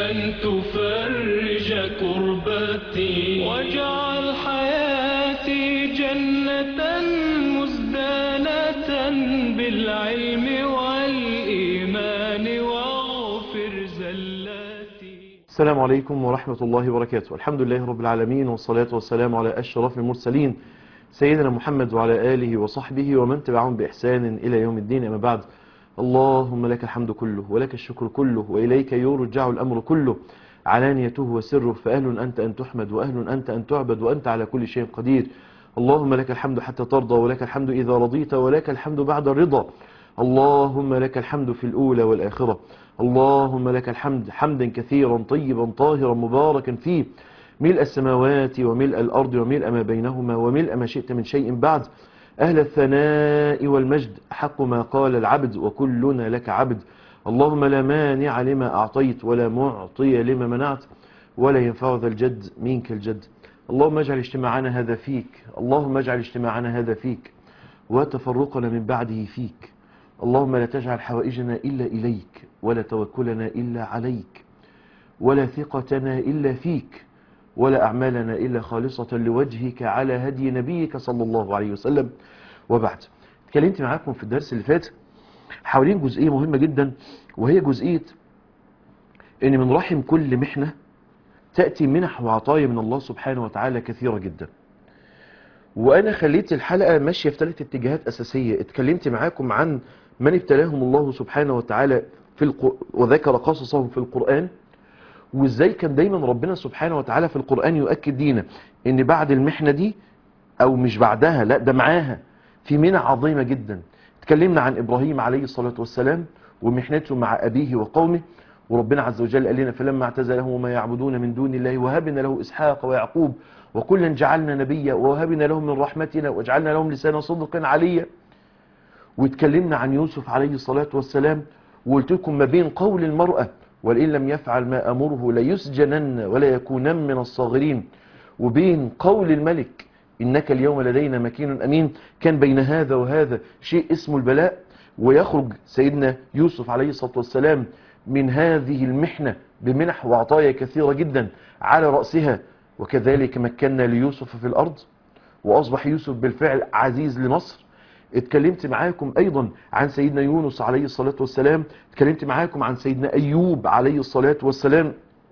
أن تفرج كربتي واجعل حياتي جنة مزدانة بالعلم والإيمان واغفر زلاتي السلام عليكم ورحمة الله وبركاته الحمد لله رب العالمين والصلاة والسلام على أشرف المرسلين سيدنا محمد وعلى آله وصحبه ومن تبعهم بإحسان إلى يوم الدين أما بعد اللهم لك الحمد كله ولك الشكر كله وإليك يرجع الأمر كله علانيته وسره فأهل أنت أن تحمد وأهل أنت أن تعبد وأنت على كل شيء قدير اللهم لك الحمد حتى ترضى ولك الحمد إذا رضيت ولك الحمد بعد الرضا اللهم لك الحمد في الأولى والآخرة اللهم لك الحمد حمدا كثيرا طيبا طاهرا مباركا فيه ملء السماوات وملء الأرض وملء ما بينهما وملء ما شئت من شيء بعد أهل الثناء والمجد حق ما قال العبد وكلنا لك عبد اللهم لا مانع لما أعطيت ولا معطي لما منعت ولا ينفع ذا الجد منك الجد اللهم اجعل اجتماعنا هذا فيك اللهم اجعل اجتماعنا هذا فيك وتفرقنا من بعده فيك اللهم لا تجعل حوائجنا إلا إليك ولا توكلنا إلا عليك ولا ثقتنا إلا فيك ولا أعمالنا إلا خالصة لوجهك على هدي نبيك صلى الله عليه وسلم وبعد اتكلمت معاكم في الدرس اللي فات حوالين جزئية مهمة جدا وهي جزئية ان من رحم كل محنة تأتي منح وعطايا من الله سبحانه وتعالى كثيرة جدا وانا خليت الحلقة ماشية في ثلاث اتجاهات اساسية اتكلمت معاكم عن من ابتلاهم الله سبحانه وتعالى في الق... وذكر قصصهم في القرآن وازاي كان دايما ربنا سبحانه وتعالى في القرآن يؤكد لينا ان بعد المحنة دي او مش بعدها لا ده معاها في منع عظيمة جدا اتكلمنا عن ابراهيم عليه الصلاة والسلام ومحنته مع ابيه وقومه وربنا عز وجل قال لنا فلما اعتزلهم وما يعبدون من دون الله وهبنا له اسحاق ويعقوب وكلا جعلنا نبيا ووهبنا لهم من رحمتنا وجعلنا لهم لسان صدق عليا واتكلمنا عن يوسف عليه الصلاة والسلام وقلت لكم ما بين قول المرأة ولئن لم يفعل ما أمره ليسجنن ولا يكونن من الصاغرين وبين قول الملك إنك اليوم لدينا مكين أمين كان بين هذا وهذا شيء اسمه البلاء ويخرج سيدنا يوسف عليه الصلاة والسلام من هذه المحنة بمنح وعطايا كثيرة جدا على رأسها وكذلك مكنا ليوسف في الأرض وأصبح يوسف بالفعل عزيز لمصر اتكلمت معاكم ايضا عن سيدنا يونس عليه الصلاة والسلام اتكلمت معاكم عن سيدنا ايوب عليه الصلاة والسلام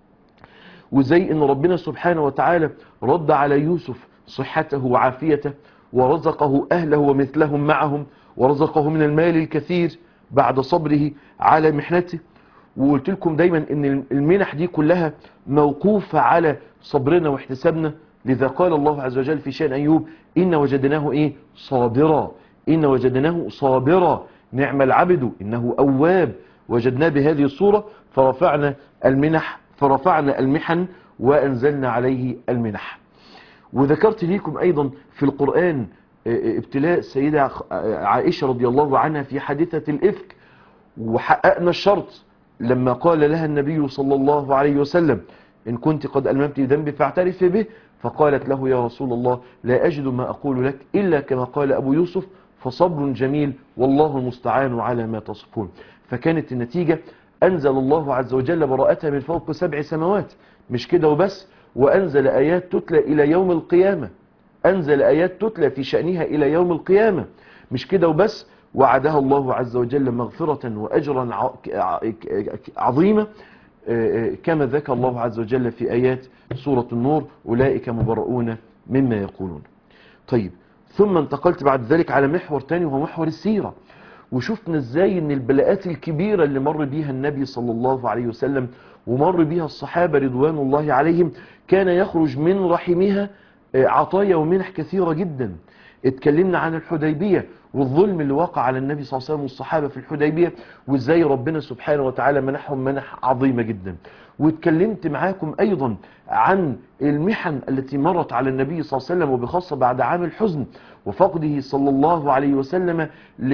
وزي ان ربنا سبحانه وتعالى رد على يوسف صحته وعافيته ورزقه اهله ومثلهم معهم ورزقه من المال الكثير بعد صبره على محنته وقلت لكم دايما ان المنح دي كلها موقوفة على صبرنا واحتسابنا لذا قال الله عز وجل في شأن أيوب إن وجدناه إيه صابرا إن وجدناه صابرا نعم العبد إنه أواب وجدناه بهذه الصورة فرفعنا المنح فرفعنا المحن وأنزلنا عليه المنح وذكرت لكم أيضا في القرآن ابتلاء السيدة عائشة رضي الله عنها في حادثة الإفك وحققنا الشرط لما قال لها النبي صلى الله عليه وسلم إن كنت قد ألممت ذنبي فاعترف به فقالت له يا رسول الله لا أجد ما أقول لك إلا كما قال أبو يوسف فصبر جميل والله المستعان على ما تصفون فكانت النتيجة أنزل الله عز وجل براءتها من فوق سبع سماوات مش كده وبس وأنزل آيات تتلى إلى يوم القيامة أنزل آيات تتلى في شأنها إلى يوم القيامة مش كده وبس وعدها الله عز وجل مغفرة وأجرا عظيمة كما ذكر الله عز وجل في آيات سورة النور أولئك مبرؤون مما يقولون طيب ثم انتقلت بعد ذلك على محور تاني وهو محور السيرة وشفنا ازاي ان البلاءات الكبيرة اللي مر بيها النبي صلى الله عليه وسلم ومر بيها الصحابة رضوان الله عليهم كان يخرج من رحمها عطايا ومنح كثيرة جدا اتكلمنا عن الحديبية والظلم اللي وقع على النبي صلى الله عليه وسلم والصحابة في الحديبية وازاي ربنا سبحانه وتعالى منحهم منح عظيمة جدا واتكلمت معاكم ايضا عن المحن التي مرت على النبي صلى الله عليه وسلم وبخاصة بعد عام الحزن وفقده صلى الله عليه وسلم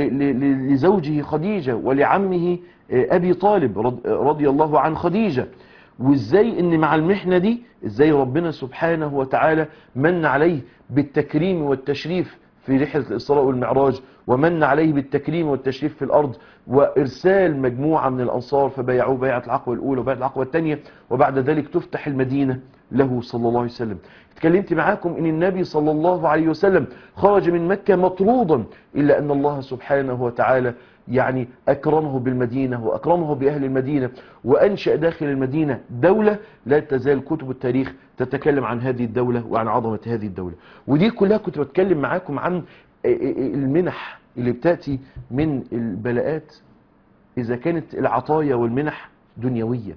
لزوجه خديجة ولعمه ابي طالب رضي الله عن خديجة وازاي ان مع المحنة دي ازاي ربنا سبحانه وتعالى من عليه بالتكريم والتشريف في في رحلة الإسراء والمعراج ومن عليه بالتكريم والتشريف في الأرض وإرسال مجموعة من الأنصار فبايعوه بيعة العقبة الأولى وبيعة العقبة الثانية وبعد ذلك تفتح المدينة له صلى الله عليه وسلم اتكلمت معاكم ان النبي صلى الله عليه وسلم خرج من مكة مطرودا إلا أن الله سبحانه وتعالى يعني أكرمه بالمدينة وأكرمه بأهل المدينة وأنشأ داخل المدينة دولة لا تزال كتب التاريخ تتكلم عن هذه الدولة وعن عظمة هذه الدولة ودي كلها كنت بتكلم معاكم عن المنح اللي بتأتي من البلاءات إذا كانت العطايا والمنح دنيوية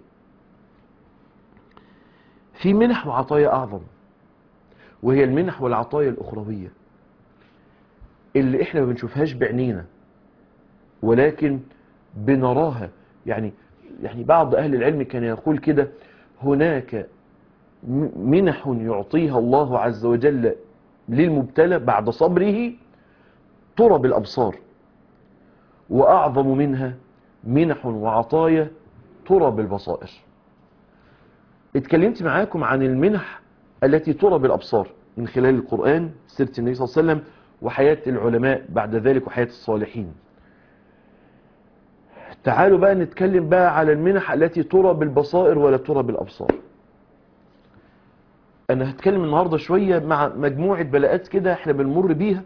في منح وعطايا أعظم وهي المنح والعطايا الأخروية اللي احنا ما بنشوفهاش بعينينا ولكن بنراها يعني يعني بعض أهل العلم كان يقول كده هناك منح يعطيها الله عز وجل للمبتلى بعد صبره ترى بالأبصار وأعظم منها منح وعطايا ترى بالبصائر اتكلمت معاكم عن المنح التي ترى بالأبصار من خلال القرآن سيرة النبي صلى الله عليه وسلم وحياة العلماء بعد ذلك وحياة الصالحين تعالوا بقى نتكلم بقى على المنح التي ترى بالبصائر ولا ترى بالأبصار أنا هتكلم النهاردة شوية مع مجموعة بلاءات كده احنا بنمر بيها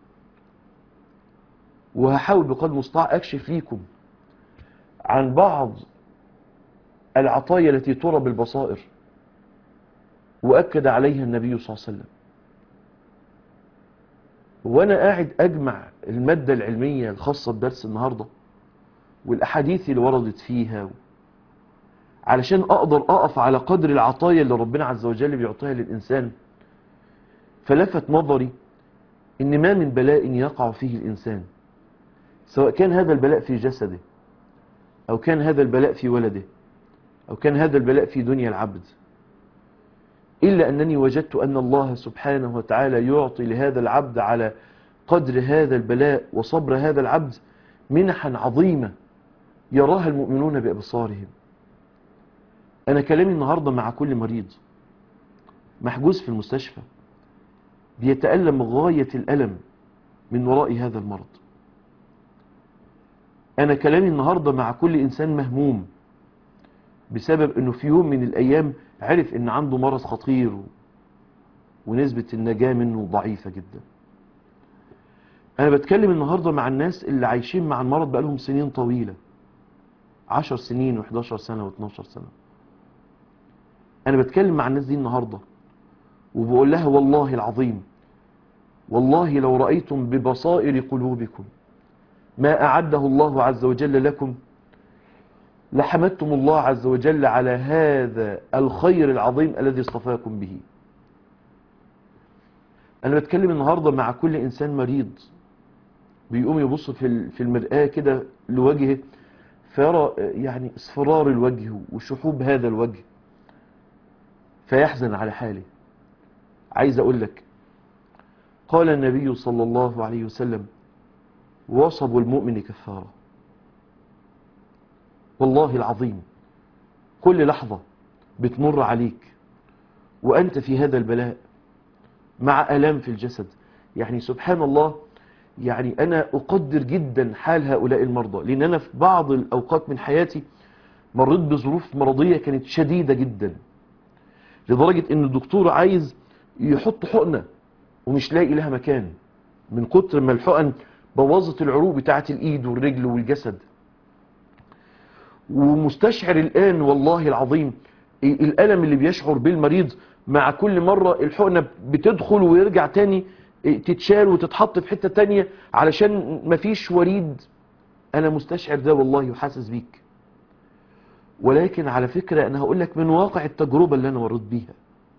وهحاول بقدر المستطاع أكشف ليكم عن بعض العطايا التي ترى بالبصائر وأكد عليها النبي صلى الله عليه وسلم وأنا قاعد أجمع المادة العلمية الخاصة بدرس النهاردة والأحاديث اللي وردت فيها علشان أقدر أقف على قدر العطايا اللي ربنا عز وجل بيعطيها للإنسان فلفت نظري إن ما من بلاء يقع فيه الإنسان سواء كان هذا البلاء في جسده أو كان هذا البلاء في ولده أو كان هذا البلاء في دنيا العبد إلا أنني وجدت أن الله سبحانه وتعالى يعطي لهذا العبد على قدر هذا البلاء وصبر هذا العبد منحا عظيمة يراها المؤمنون بأبصارهم أنا كلامي النهاردة مع كل مريض محجوز في المستشفى بيتألم غاية الألم من وراء هذا المرض أنا كلامي النهاردة مع كل إنسان مهموم بسبب أنه في يوم من الأيام عرف أن عنده مرض خطير ونسبة النجاة منه ضعيفة جدا أنا بتكلم النهاردة مع الناس اللي عايشين مع المرض بقالهم سنين طويلة عشر سنين و11 سنة و12 سنة أنا بتكلم مع الناس دي النهاردة وبقول لها والله العظيم والله لو رأيتم ببصائر قلوبكم ما أعده الله عز وجل لكم لحمدتم الله عز وجل على هذا الخير العظيم الذي اصطفاكم به أنا بتكلم النهاردة مع كل إنسان مريض بيقوم يبص في في المرآة كده لوجهه فيرى يعني اصفرار الوجه وشحوب هذا الوجه فيحزن على حاله عايز أقول لك قال النبي صلى الله عليه وسلم وصب المؤمن كفارة والله العظيم كل لحظة بتمر عليك وأنت في هذا البلاء مع ألام في الجسد يعني سبحان الله يعني أنا أقدر جدا حال هؤلاء المرضى لأن أنا في بعض الأوقات من حياتي مريت بظروف مرضية كانت شديدة جدا لدرجة أن الدكتور عايز يحط حقنة ومش لاقي لها مكان من كتر ما الحقن بوظت العروق بتاعة الإيد والرجل والجسد ومستشعر الآن والله العظيم الألم اللي بيشعر به المريض مع كل مرة الحقنة بتدخل ويرجع تاني تتشال وتتحط في حتة تانية علشان مفيش وريد أنا مستشعر ده والله وحاسس بيك ولكن على فكرة أنا هقول لك من واقع التجربة اللي أنا مريت بيها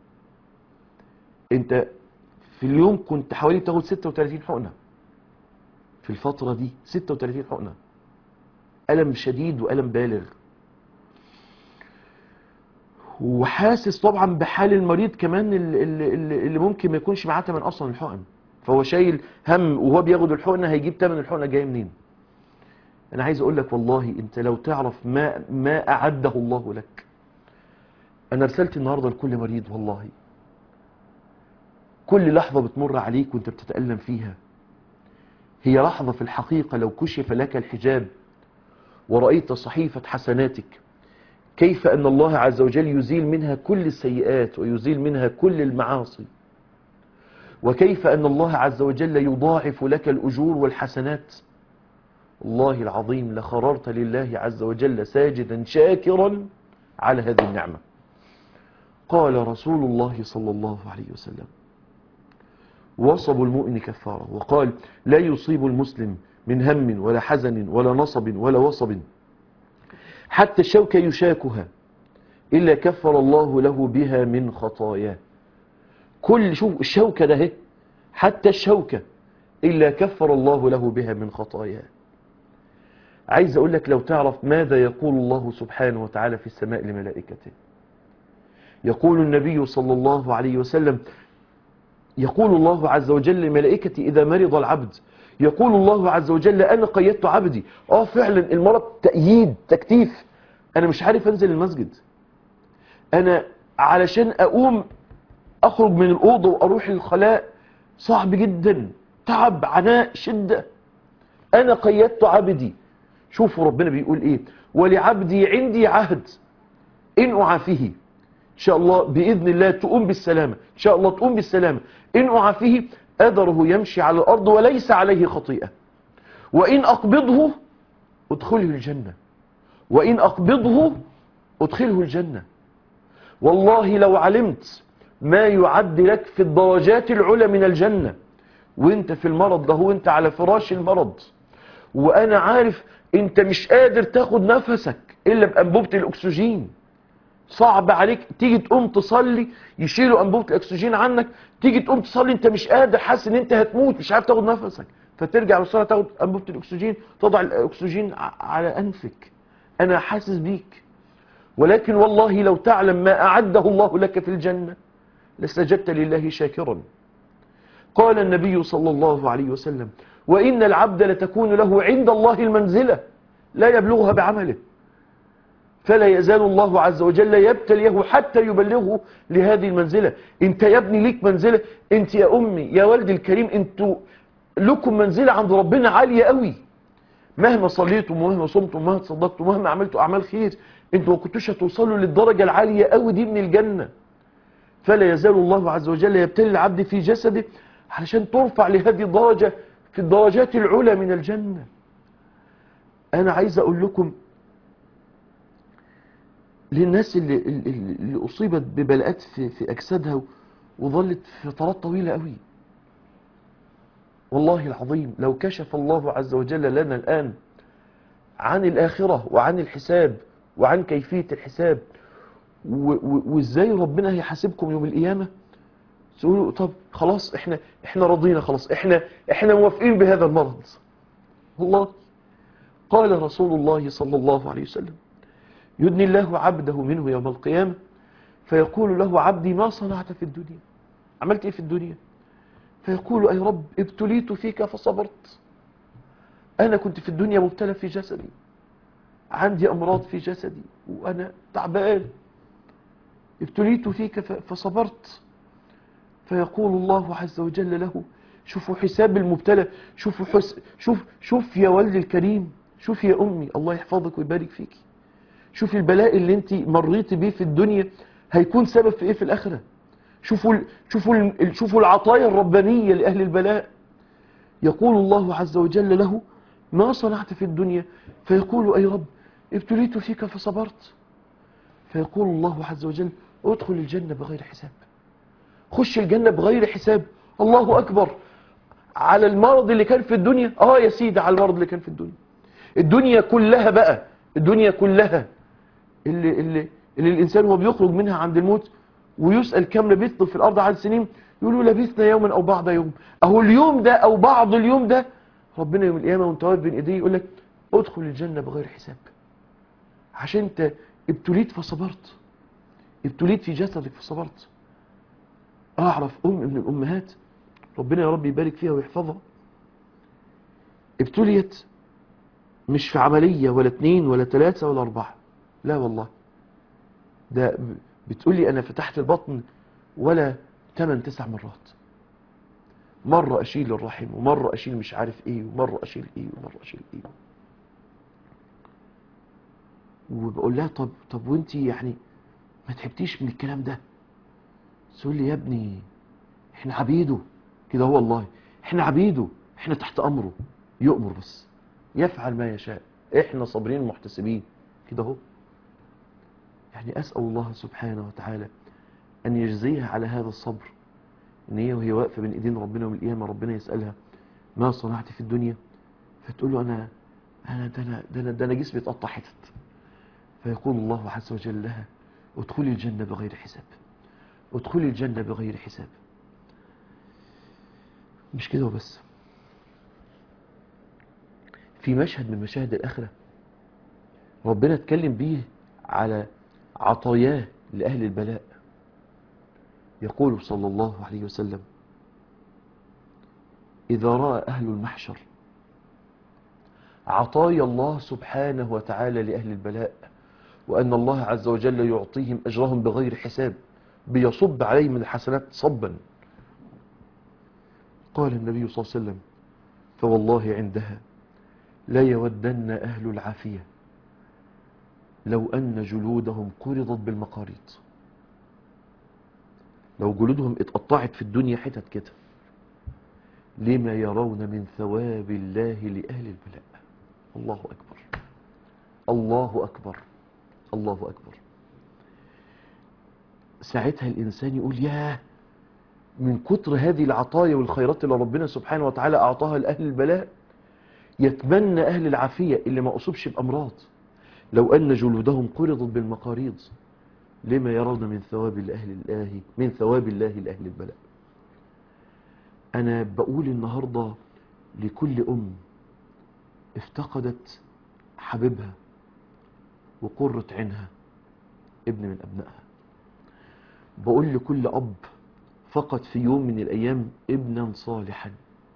أنت في اليوم كنت حوالي تاخد 36 حقنة في الفترة دي 36 حقنة ألم شديد وألم بالغ وحاسس طبعا بحال المريض كمان اللي, اللي, اللي ممكن ما يكونش معاه تمن اصلا الحقن فهو شايل هم وهو بياخد الحقنه هيجيب تمن الحقنه جايه منين انا عايز اقول لك والله انت لو تعرف ما ما اعده الله لك انا رسلت النهارده لكل مريض والله كل لحظه بتمر عليك وانت بتتالم فيها هي لحظة في الحقيقة لو كشف لك الحجاب ورأيت صحيفة حسناتك كيف أن الله عز وجل يزيل منها كل السيئات ويزيل منها كل المعاصي وكيف أن الله عز وجل يضاعف لك الأجور والحسنات الله العظيم لخررت لله عز وجل ساجدا شاكرا على هذه النعمة قال رسول الله صلى الله عليه وسلم وصب المؤمن كفارة وقال لا يصيب المسلم من هم ولا حزن ولا نصب ولا وصب حتى الشوكة يشاكها إلا كفر الله له بها من خطاياه كل شوف الشوكة ده اهي، حتى الشوكة إلا كفر الله له بها من خطاياه عايز أقول لك لو تعرف ماذا يقول الله سبحانه وتعالى في السماء لملائكته يقول النبي صلى الله عليه وسلم يقول الله عز وجل لملائكته إذا مرض العبد يقول الله عز وجل أنا قيدت عبدي آه فعلا المرض تأييد تكتيف أنا مش عارف أنزل المسجد أنا علشان أقوم أخرج من الأوضة وأروح الخلاء صعب جدا تعب عناء شدة أنا قيدت عبدي شوفوا ربنا بيقول إيه ولعبدي عندي عهد إن أعافيه إن شاء الله بإذن الله تقوم بالسلامة إن شاء الله تقوم بالسلامة إن أعافيه أدره يمشي على الأرض وليس عليه خطيئة وإن أقبضه أدخله الجنة وإن أقبضه أدخله الجنة والله لو علمت ما يعد لك في الدرجات العلى من الجنة وانت في المرض ده وانت على فراش المرض وانا عارف انت مش قادر تاخد نفسك الا بانبوبة الاكسجين صعب عليك تيجي تقوم تصلي يشيلوا انبوبة الاكسجين عنك تيجي تقوم تصلي انت مش قادر حاسس ان انت هتموت مش عارف تاخد نفسك فترجع بالصلاة تاخد انبوبة الاكسجين تضع الاكسجين ع- على انفك انا حاسس بيك ولكن والله لو تعلم ما اعده الله لك في الجنة لسجدت لله شاكرا قال النبي صلى الله عليه وسلم وإن العبد لتكون له عند الله المنزلة لا يبلغها بعمله فلا يزال الله عز وجل يبتليه حتى يبلغه لهذه المنزلة انت يا ابني ليك منزلة انت يا امي يا والدي الكريم انتوا لكم منزلة عند ربنا عالية قوي مهما صليتم ومهما صمتم ومهما تصدقتم ومهما عملتوا اعمال خير انتوا ما كنتوش هتوصلوا للدرجة العالية قوي دي من الجنة فلا يزال الله عز وجل يبتلي العبد في جسده علشان ترفع لهذه الدرجة في الدرجات العلى من الجنة أنا عايز أقول لكم للناس اللي, اللي, اللي أصيبت ببلاءات في, في أجسادها وظلت فترات طويلة قوي والله العظيم لو كشف الله عز وجل لنا الآن عن الآخرة وعن الحساب وعن كيفية الحساب و- و- وازاي ربنا هيحاسبكم يوم القيامة تقولوا طب خلاص احنا احنا رضينا خلاص احنا احنا موافقين بهذا المرض والله قال رسول الله صلى الله عليه وسلم يدني الله عبده منه يوم القيامة فيقول له عبدي ما صنعت في الدنيا عملت ايه في الدنيا فيقول اي رب ابتليت فيك فصبرت انا كنت في الدنيا مبتلى في جسدي عندي امراض في جسدي وانا تعبان ابتليت فيك ف- فصبرت فيقول الله عز وجل له شوفوا حساب المبتلى شوفوا حس شوف شوف يا ولدي الكريم شوف يا امي الله يحفظك ويبارك فيك شوف البلاء اللي انت مريتي بيه في الدنيا هيكون سبب في ايه في الاخره شوفوا ال- شوفوا ال- شوفوا العطايا الربانيه لاهل البلاء يقول الله عز وجل له ما صنعت في الدنيا فيقول اي رب ابتليت فيك فصبرت فيقول الله عز وجل ادخل الجنة بغير حساب خش الجنة بغير حساب الله أكبر على المرض اللي كان في الدنيا اه يا سيدي على المرض اللي كان في الدنيا الدنيا كلها بقى الدنيا كلها اللي, اللي, اللي الإنسان هو بيخرج منها عند الموت ويسأل كم لبثت في الأرض عدد سنين يقولوا لبثنا يوما أو بعض يوم أهو اليوم ده أو بعض اليوم ده ربنا يوم القيامة وانت واقف بين ايديه يقول لك ادخل الجنة بغير حساب عشان انت ابتليت فصبرت ابتليت في جسدك فصبرت اعرف ام من الامهات ربنا يا رب يبارك فيها ويحفظها ابتليت مش في عملية ولا اتنين ولا تلاتة ولا اربعة لا والله ده بتقولي انا فتحت البطن ولا تمن تسع مرات مرة أشيل الرحم ومرة أشيل مش عارف إيه ومرة أشيل إيه ومرة أشيل إيه وبقول لها طب طب وانت يعني ما تعبتيش من الكلام ده تقول لي يا ابني احنا عبيده كده هو والله احنا عبيده احنا تحت امره يؤمر بس يفعل ما يشاء احنا صابرين محتسبين كده هو يعني اسال الله سبحانه وتعالى ان يجزيها على هذا الصبر ان هي وهي واقفه بين ايدين ربنا يوم القيامه ربنا يسالها ما صنعت في الدنيا فتقول له انا انا ده انا ده انا, ده أنا جسمي اتقطع حتت فيقول الله عز وجل لها ادخلي الجنه بغير حساب ادخلي الجنه بغير حساب مش كده وبس في مشهد من مشاهد الآخرة ربنا اتكلم بيه على عطاياه لأهل البلاء يقول صلى الله عليه وسلم إذا رأى أهل المحشر عطايا الله سبحانه وتعالى لأهل البلاء وأن الله عز وجل يعطيهم أجرهم بغير حساب بيصب عليهم من الحسنات صبا قال النبي صلى الله عليه وسلم فوالله عندها لا يودن أهل العافية لو أن جلودهم قرضت بالمقاريض لو جلودهم اتقطعت في الدنيا حتت كده لما يرون من ثواب الله لأهل البلاء الله أكبر الله أكبر الله أكبر ساعتها الإنسان يقول ياه من كتر هذه العطايا والخيرات اللي ربنا سبحانه وتعالى أعطاها لأهل البلاء يتمنى أهل العافية اللي ما أصبش بأمراض لو أن جلودهم قرضت بالمقاريض لما يرون من ثواب لأهل الله من ثواب الله لأهل البلاء أنا بقول النهاردة لكل أم افتقدت حبيبها وقرة عينها ابن من أبنائها بقول لكل أب فقد في يوم من الأيام ابنا صالحا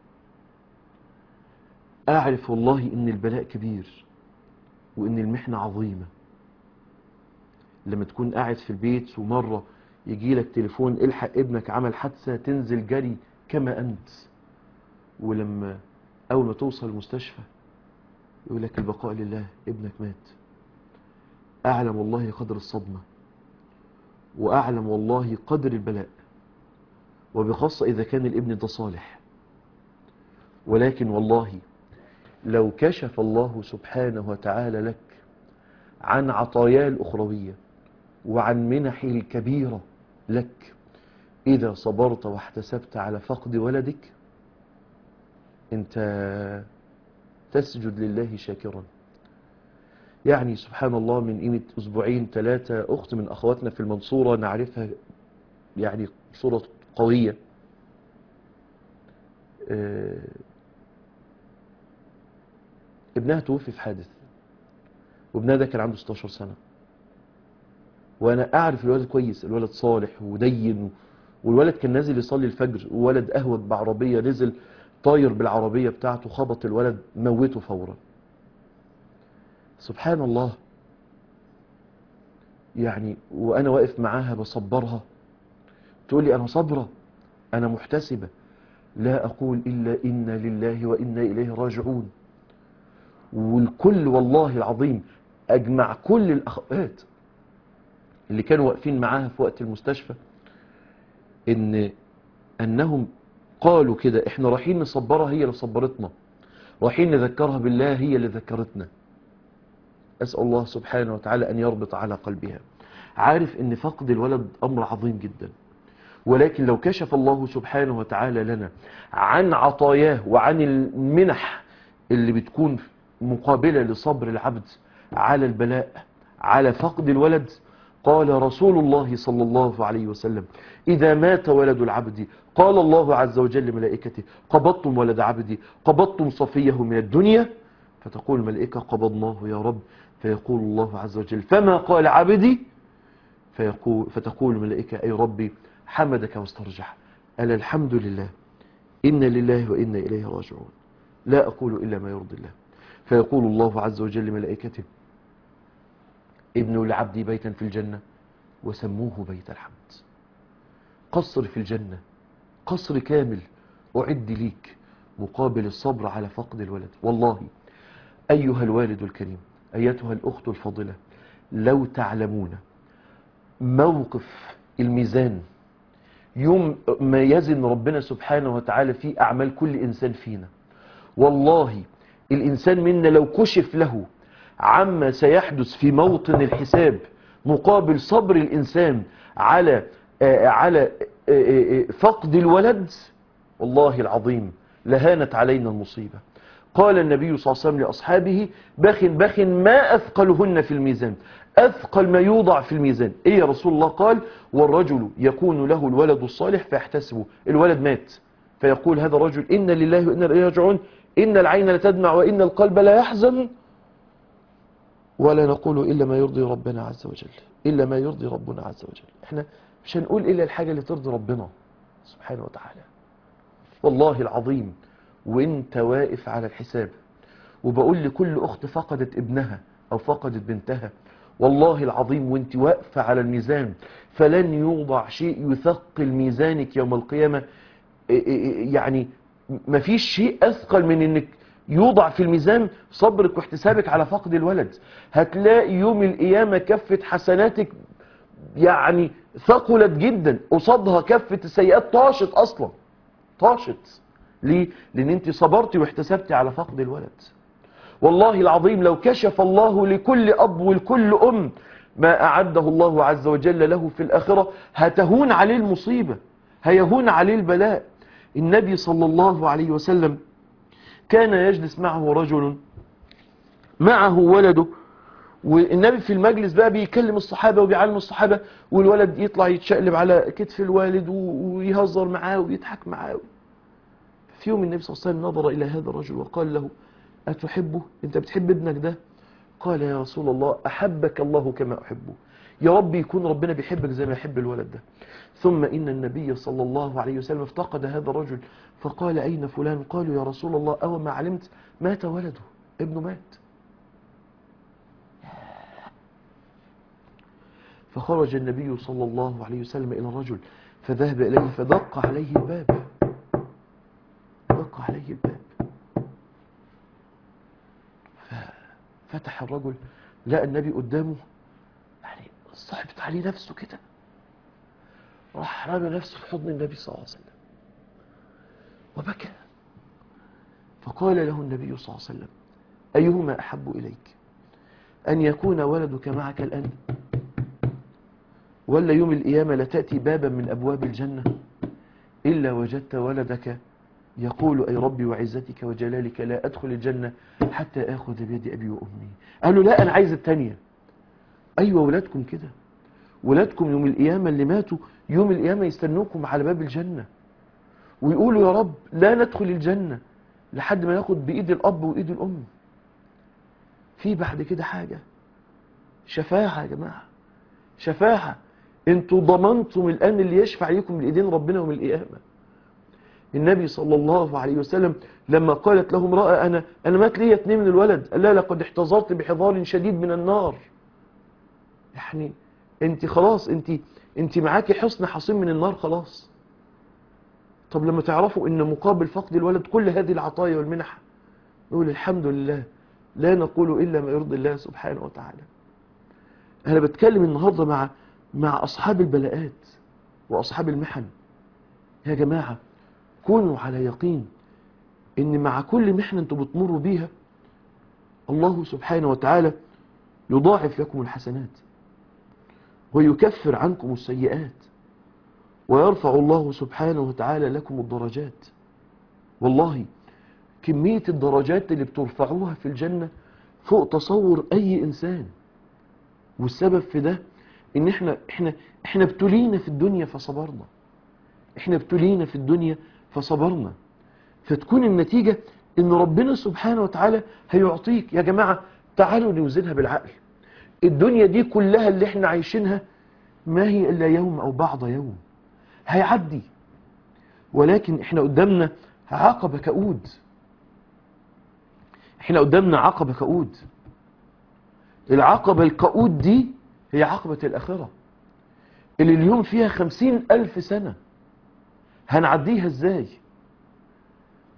أعرف والله إن البلاء كبير وإن المحنة عظيمة لما تكون قاعد في البيت ومرة يجي لك تليفون الحق ابنك عمل حادثة تنزل جري كما أنت ولما أول ما توصل المستشفى يقول لك البقاء لله ابنك مات أعلم والله قدر الصدمة وأعلم والله قدر البلاء وبخاصة إذا كان الابن ده صالح ولكن والله لو كشف الله سبحانه وتعالى لك عن عطاياه الأخروية وعن منحه الكبيرة لك إذا صبرت واحتسبت على فقد ولدك أنت تسجد لله شاكرا يعني سبحان الله من قيمة أسبوعين ثلاثة أخت من أخواتنا في المنصورة نعرفها يعني صورة قوية آه، ابنها توفي في حادث وابنها ده كان عنده 16 سنة وانا اعرف الولد كويس الولد صالح ودين والولد كان نازل يصلي الفجر وولد اهوت بعربية نزل طاير بالعربية بتاعته خبط الولد موته فورا سبحان الله يعني وانا واقف معاها بصبرها تقول لي انا صبرة انا محتسبة لا اقول الا انا لله وانا اليه راجعون والكل والله العظيم اجمع كل الاخوات اللي كانوا واقفين معاها في وقت المستشفى ان انهم قالوا كده احنا رايحين نصبرها هي اللي صبرتنا رايحين نذكرها بالله هي اللي ذكرتنا اسال الله سبحانه وتعالى ان يربط على قلبها عارف ان فقد الولد امر عظيم جدا ولكن لو كشف الله سبحانه وتعالى لنا عن عطاياه وعن المنح اللي بتكون مقابلة لصبر العبد على البلاء على فقد الولد قال رسول الله صلى الله عليه وسلم إذا مات ولد العبد قال الله عز وجل لملائكته قبضتم ولد عبدي قبضتم صفيه من الدنيا فتقول الملائكة قبضناه يا رب فيقول الله عز وجل فما قال عبدي فيقول فتقول الملائكة أي ربي حمدك واسترجع ألا الحمد لله إن لله وإنا إليه راجعون لا أقول إلا ما يرضي الله فيقول الله عز وجل لملائكته ابنوا لعبدي بيتا في الجنة وسموه بيت الحمد قصر في الجنة قصر كامل أعد ليك مقابل الصبر على فقد الولد والله أيها الوالد الكريم أيتها الأخت الفاضلة لو تعلمون موقف الميزان يوم ما يزن ربنا سبحانه وتعالى في أعمال كل إنسان فينا والله الإنسان منا لو كشف له عما سيحدث في موطن الحساب مقابل صبر الإنسان على آه على آه آه فقد الولد والله العظيم لهانت علينا المصيبة قال النبي صلى الله عليه وسلم لأصحابه بخ بخ ما أثقلهن في الميزان أثقل ما يوضع في الميزان إيه يا رسول الله قال والرجل يكون له الولد الصالح فيحتسبه الولد مات فيقول هذا الرجل إن لله وإنا إليه راجعون إن العين لتدمع وإن القلب لا يحزن ولا نقول إلا ما يرضي ربنا عز وجل إلا ما يرضي ربنا عز وجل احنا مش هنقول إلا الحاجة اللي ترضي ربنا سبحانه وتعالى والله العظيم وانت واقف على الحساب وبقول لكل أخت فقدت ابنها أو فقدت بنتها والله العظيم وانت واقفة على الميزان فلن يوضع شيء يثقل ميزانك يوم القيامة يعني مفيش شيء أثقل من انك يوضع في الميزان صبرك واحتسابك على فقد الولد هتلاقي يوم القيامة كفة حسناتك يعني ثقلت جدا قصادها كفة السيئات طاشت أصلا طاشت ليه؟ لأن انت صبرتي واحتسبتي على فقد الولد والله العظيم لو كشف الله لكل أب ولكل أم ما أعده الله عز وجل له في الآخرة هتهون عليه المصيبة هيهون عليه البلاء النبي صلى الله عليه وسلم كان يجلس معه رجل معه ولده والنبي في المجلس بقى بيكلم الصحابة وبيعلم الصحابة والولد يطلع يتشقلب على كتف الوالد ويهزر معاه ويضحك معاه في يوم النبي صلى الله عليه وسلم نظر إلى هذا الرجل وقال له أتحبه أنت بتحب ابنك ده قال يا رسول الله أحبك الله كما أحبه يا رب يكون ربنا بيحبك زي ما يحب الولد ده ثم إن النبي صلى الله عليه وسلم افتقد هذا الرجل فقال أين فلان قالوا يا رسول الله أو ما علمت مات ولده ابنه مات فخرج النبي صلى الله عليه وسلم إلى الرجل فذهب إليه فدق عليه الباب دق عليه الباب ففتح الرجل لقى النبي قدامه يعني صعبت عليه نفسه كده راح رمى نفسه في حضن النبي صلى الله عليه وسلم وبكى فقال له النبي صلى الله عليه وسلم أيهما أحب إليك أن يكون ولدك معك الآن ولا يوم القيامة لتأتي بابا من أبواب الجنة إلا وجدت ولدك يقول أي ربي وعزتك وجلالك لا أدخل الجنة حتى أخذ بيد أبي وأمي قالوا لا أنا عايز التانية أيوة ولادكم كده ولادكم يوم القيامة اللي ماتوا يوم القيامة يستنوكم على باب الجنة ويقولوا يا رب لا ندخل الجنة لحد ما ناخد بإيد الأب وإيد الأم في بعد كده حاجة شفاعة يا جماعة شفاعة انتوا ضمنتم الآن اللي يشفع لكم بإيدين ربنا يوم القيامة النبي صلى الله عليه وسلم لما قالت له امرأة أنا, أنا مات لي اتنين من الولد قال لا لقد احتضرت بحضار شديد من النار يعني انت خلاص انت انت معاكي حصن حصين من النار خلاص طب لما تعرفوا ان مقابل فقد الولد كل هذه العطايا والمنح نقول الحمد لله لا نقول الا ما يرضي الله سبحانه وتعالى انا بتكلم النهارده مع مع اصحاب البلاءات واصحاب المحن يا جماعه كونوا على يقين ان مع كل محنه انتوا بتمروا بيها الله سبحانه وتعالى يضاعف لكم الحسنات ويكفر عنكم السيئات ويرفع الله سبحانه وتعالى لكم الدرجات والله كمية الدرجات اللي بترفعوها في الجنة فوق تصور أي إنسان والسبب في ده إن إحنا, إحنا, إحنا ابتلينا في الدنيا فصبرنا إحنا ابتلينا في الدنيا فصبرنا فتكون النتيجة إن ربنا سبحانه وتعالى هيعطيك يا جماعة تعالوا نوزنها بالعقل الدنيا دي كلها اللي احنا عايشينها ما هي إلا يوم أو بعض يوم هيعدي ولكن احنا قدامنا عقبة كؤود احنا قدامنا عقبة كؤود العقبة الكؤود دي هي عقبة الآخرة اللي اليوم فيها خمسين ألف سنة هنعديها ازاي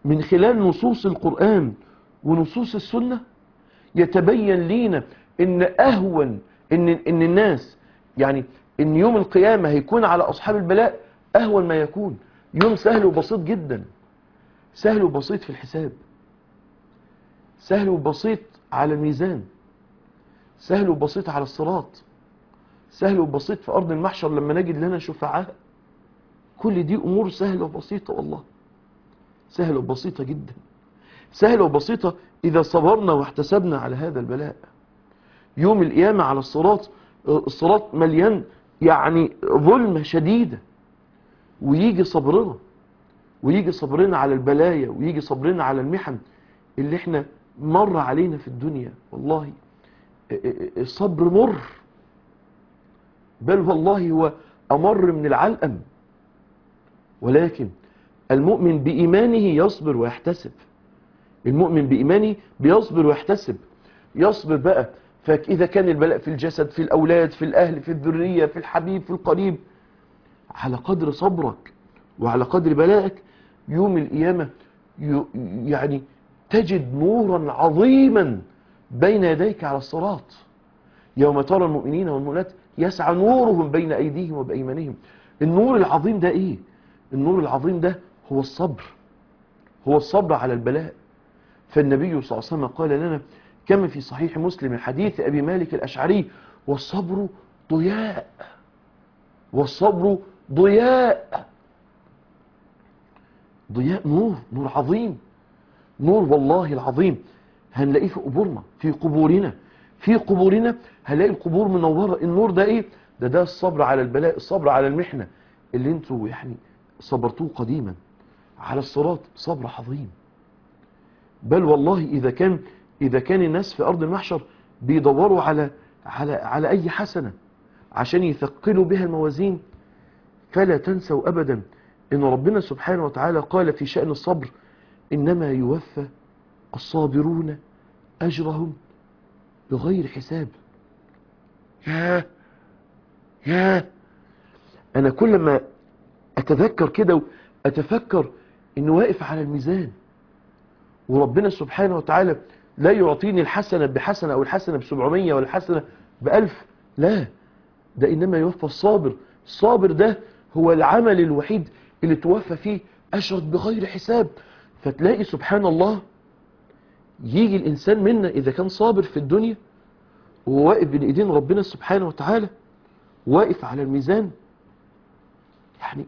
من خلال نصوص القرآن ونصوص السنة يتبين لينا ان اهون ان ان الناس يعني ان يوم القيامة هيكون على اصحاب البلاء اهون ما يكون يوم سهل وبسيط جدا سهل وبسيط في الحساب سهل وبسيط على الميزان سهل وبسيط على الصراط سهل وبسيط في ارض المحشر لما نجد لنا شفعاء كل دي امور سهلة وبسيطة والله سهلة وبسيطة جدا سهلة وبسيطة إذا صبرنا واحتسبنا على هذا البلاء يوم القيامة على الصراط الصراط مليان يعني ظلمة شديدة ويجي صبرنا ويجي صبرنا على البلايا ويجي صبرنا على المحن اللي احنا مر علينا في الدنيا والله الصبر مر بل والله هو أمر من العلقم ولكن المؤمن بإيمانه يصبر ويحتسب المؤمن بإيمانه بيصبر ويحتسب يصبر بقى فإذا كان البلاء في الجسد في الأولاد في الأهل في الذرية في الحبيب في القريب على قدر صبرك وعلى قدر بلائك يوم القيامة يعني تجد نورا عظيما بين يديك على الصراط يوم ترى المؤمنين والمؤمنات يسعى نورهم بين أيديهم وبأيمانهم النور العظيم ده إيه النور العظيم ده هو الصبر هو الصبر على البلاء فالنبي صلى الله عليه وسلم قال لنا كما في صحيح مسلم من حديث أبي مالك الأشعري والصبر ضياء والصبر ضياء ضياء نور نور عظيم نور والله العظيم هنلاقيه في قبورنا في قبورنا في قبورنا هنلاقي القبور منورة النور ده ايه ده ده الصبر على البلاء الصبر على المحنة اللي انتوا يعني صبرتوه قديما على الصراط صبر عظيم بل والله إذا كان إذا كان الناس في أرض المحشر بيدوروا على على على أي حسنة عشان يثقلوا بها الموازين فلا تنسوا أبدا إن ربنا سبحانه وتعالى قال في شأن الصبر إنما يوفى الصابرون أجرهم بغير حساب يا يا أنا كل ما أتذكر كده وأتفكر إنه واقف على الميزان وربنا سبحانه وتعالى لا يعطيني الحسنة بحسنة أو الحسنة بسبعمية ولا الحسنة بألف لا ده إنما يوفى الصابر الصابر ده هو العمل الوحيد اللي توفى فيه أشرت بغير حساب فتلاقي سبحان الله يجي الإنسان منا إذا كان صابر في الدنيا وهو واقف بين إيدين ربنا سبحانه وتعالى واقف على الميزان يعني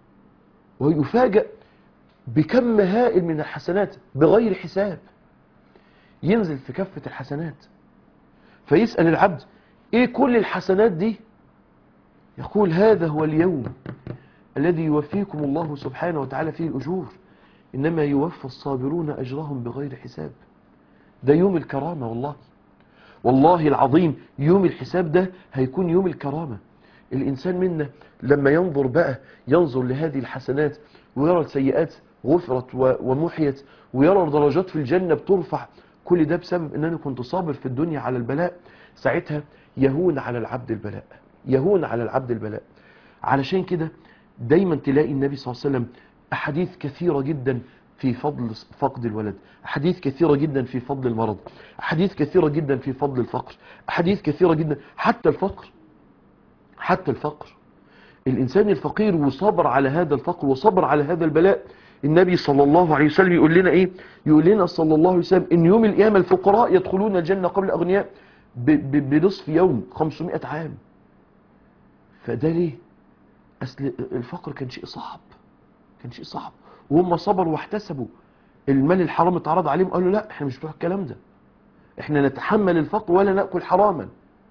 ويفاجأ بكم هائل من الحسنات بغير حساب ينزل في كفة الحسنات فيسأل العبد ايه كل الحسنات دي يقول هذا هو اليوم الذي يوفيكم الله سبحانه وتعالى فيه الأجور إنما يوفى الصابرون أجرهم بغير حساب ده يوم الكرامة والله والله العظيم يوم الحساب ده هيكون يوم الكرامة الإنسان منا لما ينظر بقى ينظر لهذه الحسنات ويرى السيئات غفرت ومحيت ويرى الدرجات في الجنة بترفع كل ده بسبب ان انا كنت صابر في الدنيا على البلاء ساعتها يهون على العبد البلاء يهون على العبد البلاء علشان كده دايما تلاقي النبي صلى الله عليه وسلم احاديث كثيرة جدا في فضل فقد الولد احاديث كثيرة جدا في فضل المرض احاديث كثيرة جدا في فضل الفقر احاديث كثيرة جدا حتى الفقر حتى الفقر الانسان الفقير وصبر على هذا الفقر وصبر على هذا البلاء النبي صلى الله عليه وسلم يقول لنا ايه يقول لنا صلى الله عليه وسلم ان يوم القيامه الفقراء يدخلون الجنه قبل الاغنياء بنصف يوم 500 عام فده ليه اصل الفقر كان شيء صعب كان شيء صعب وهم صبروا واحتسبوا المال الحرام اتعرض عليهم قالوا لا احنا مش بتوع الكلام ده احنا نتحمل الفقر ولا ناكل حراما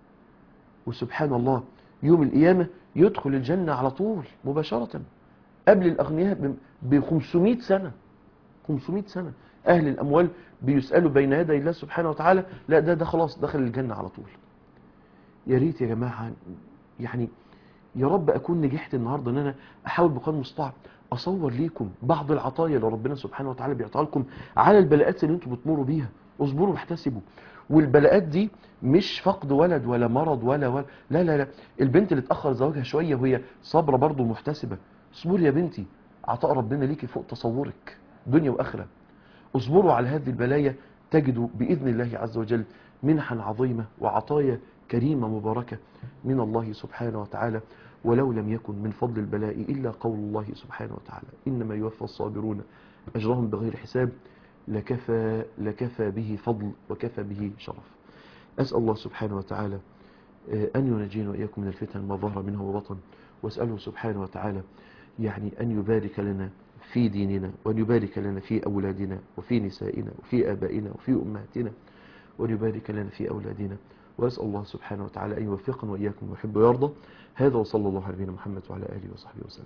وسبحان الله يوم القيامه يدخل الجنه على طول مباشره قبل الأغنياء ب 500 سنة 500 سنة أهل الأموال بيسألوا بين يدي الله سبحانه وتعالى لا ده ده خلاص دخل الجنة على طول يا ريت يا جماعة يعني يا رب أكون نجحت النهاردة أن أنا أحاول بقدر المستطاع أصور ليكم بعض العطايا اللي ربنا سبحانه وتعالى بيعطيها لكم على البلاءات اللي انتم بتمروا بيها اصبروا واحتسبوا والبلاءات دي مش فقد ولد ولا مرض ولا ولا لا لا لا البنت اللي اتأخر زواجها شوية وهي صابرة برضه محتسبة اصبر يا بنتي عطاء ربنا ليكي فوق تصورك دنيا واخره اصبروا على هذه البلايا تجدوا بإذن الله عز وجل منحا عظيمة وعطايا كريمة مباركة من الله سبحانه وتعالى ولو لم يكن من فضل البلاء إلا قول الله سبحانه وتعالى إنما يوفى الصابرون أجرهم بغير حساب لكفى, لكفى به فضل وكفى به شرف أسأل الله سبحانه وتعالى آه، أن ينجينا وإياكم من الفتن ما ظهر منه وبطن وأسأله سبحانه وتعالى يعني أن يبارك لنا في ديننا وأن يبارك لنا في أولادنا وفي نسائنا وفي آبائنا وفي أمهاتنا وأن يبارك لنا في أولادنا وأسأل الله سبحانه وتعالى أن يوفقنا وإياكم ويحب ويرضى هذا وصلى الله على نبينا محمد وعلى آله وصحبه وسلم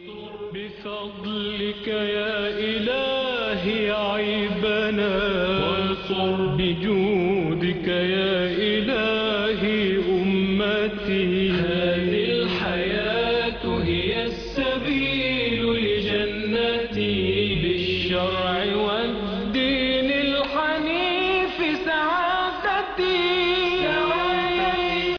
بفضلك يا إلهي عيبنا وانصر بجودك يا إلهي أمتي